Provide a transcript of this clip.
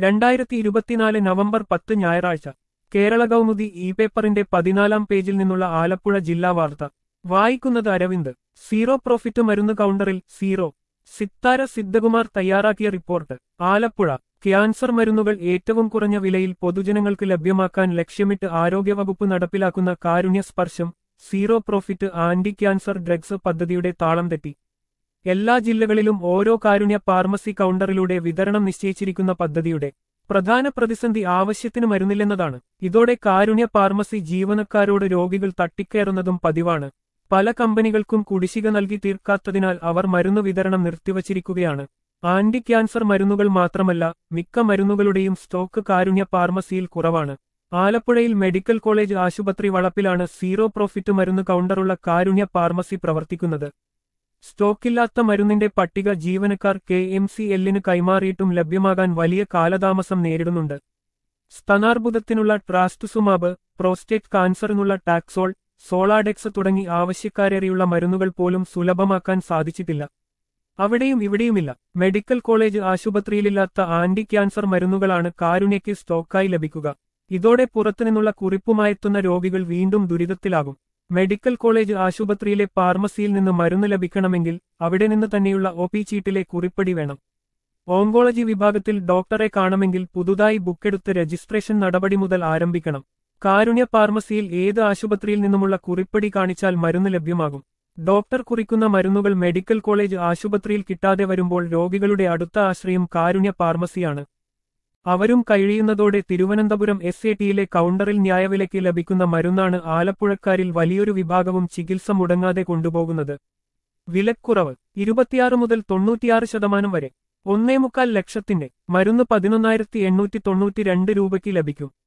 രണ്ടായിരത്തി ഇരുപത്തിനാല് നവംബർ പത്ത് ഞായറാഴ്ച കേരള കൗമുദി ഇ പേപ്പറിന്റെ പതിനാലാം പേജിൽ നിന്നുള്ള ആലപ്പുഴ ജില്ലാ വാർത്ത വായിക്കുന്നത് അരവിന്ദ് സീറോ പ്രോഫിറ്റ് മരുന്ന് കൗണ്ടറിൽ സീറോ സിത്താര സിദ്ധകുമാർ തയ്യാറാക്കിയ റിപ്പോർട്ട് ആലപ്പുഴ ക്യാൻസർ മരുന്നുകൾ ഏറ്റവും കുറഞ്ഞ വിലയിൽ പൊതുജനങ്ങൾക്ക് ലഭ്യമാക്കാൻ ലക്ഷ്യമിട്ട് ആരോഗ്യവകുപ്പ് നടപ്പിലാക്കുന്ന കാരുണ്യ സ്പർശം zero profit anti cancer drugs പദ്ധതിയുടെ താളം തെറ്റി എല്ലാ ജില്ലകളിലും ഓരോ കാരുണ്യ ഫാർമസി കൗണ്ടറിലൂടെ വിതരണം നിശ്ചയിച്ചിരിക്കുന്ന പദ്ധതിയുടെ പ്രധാന പ്രതിസന്ധി ആവശ്യത്തിന് മരുന്നില്ലെന്നതാണ് ഇതോടെ കാരുണ്യ ഫാർമസി ജീവനക്കാരോട് രോഗികൾ തട്ടിക്കയറുന്നതും പതിവാണ് പല കമ്പനികൾക്കും കുടിശ്ശിക നൽകി തീർക്കാത്തതിനാൽ അവർ മരുന്ന് വിതരണം നിർത്തിവച്ചിരിക്കുകയാണ് ആന്റി ക്യാൻസർ മരുന്നുകൾ മാത്രമല്ല മിക്ക മരുന്നുകളുടെയും സ്റ്റോക്ക് കാരുണ്യ ഫാർമസിയിൽ കുറവാണ് ആലപ്പുഴയിൽ മെഡിക്കൽ കോളേജ് ആശുപത്രി വളപ്പിലാണ് സീറോ പ്രോഫിറ്റ് മരുന്ന് കൗണ്ടറുള്ള കാരുണ്യ ഫാർമസി പ്രവർത്തിക്കുന്നത് സ്റ്റോക്കില്ലാത്ത മരുന്നിന്റെ പട്ടിക ജീവനക്കാർ കെ എം സി എല്ലിന് കൈമാറിയിട്ടും ലഭ്യമാകാൻ വലിയ കാലതാമസം നേരിടുന്നുണ്ട് സ്തനാർബുദത്തിനുള്ള ട്രാസ്റ്റുസുമാബ് പ്രോസ്റ്റേറ്റ് കാൻസറിനുള്ള ടാക്സോൾ സോളാഡെക്സ് തുടങ്ങി ആവശ്യക്കാരേറിയുള്ള മരുന്നുകൾ പോലും സുലഭമാക്കാൻ സാധിച്ചിട്ടില്ല അവിടെയും ഇവിടെയുമില്ല മെഡിക്കൽ കോളേജ് ആശുപത്രിയിലില്ലാത്ത ആന്റി ക്യാൻസർ മരുന്നുകളാണ് കാരുണ്യയ്ക്ക് സ്റ്റോക്കായി ലഭിക്കുക ഇതോടെ പുറത്തുനിന്നുള്ള കുറിപ്പുമായെത്തുന്ന രോഗികൾ വീണ്ടും ദുരിതത്തിലാകും മെഡിക്കൽ കോളേജ് ആശുപത്രിയിലെ ഫാർമസിയിൽ നിന്ന് മരുന്ന് ലഭിക്കണമെങ്കിൽ അവിടെ നിന്ന് തന്നെയുള്ള ഒ പി ചീട്ടിലെ കുറിപ്പടി വേണം ഓങ്കോളജി വിഭാഗത്തിൽ ഡോക്ടറെ കാണണമെങ്കിൽ പുതുതായി ബുക്കെടുത്ത് രജിസ്ട്രേഷൻ നടപടി മുതൽ ആരംഭിക്കണം കാരുണ്യ ഫാർമസിയിൽ ഏത് ആശുപത്രിയിൽ നിന്നുമുള്ള കുറിപ്പടി കാണിച്ചാൽ മരുന്ന് ലഭ്യമാകും ഡോക്ടർ കുറിക്കുന്ന മരുന്നുകൾ മെഡിക്കൽ കോളേജ് ആശുപത്രിയിൽ കിട്ടാതെ വരുമ്പോൾ രോഗികളുടെ അടുത്ത ആശ്രയം കാരുണ്യ ഫാർമസിയാണ് അവരും കഴിയുന്നതോടെ തിരുവനന്തപുരം എസ് എ ടിയിലെ കൗണ്ടറിൽ ന്യായവിലയ്ക്ക് ലഭിക്കുന്ന മരുന്നാണ് ആലപ്പുഴക്കാരിൽ വലിയൊരു വിഭാഗവും ചികിത്സ മുടങ്ങാതെ കൊണ്ടുപോകുന്നത് വിലക്കുറവ് ഇരുപത്തിയാറ് മുതൽ തൊണ്ണൂറ്റിയാറ് ശതമാനം വരെ ഒന്നേ മുക്കാൽ ലക്ഷത്തിന്റെ മരുന്ന് പതിനൊന്നായിരത്തി എണ്ണൂറ്റി തൊണ്ണൂറ്റി രണ്ട് രൂപയ്ക്ക് ലഭിക്കും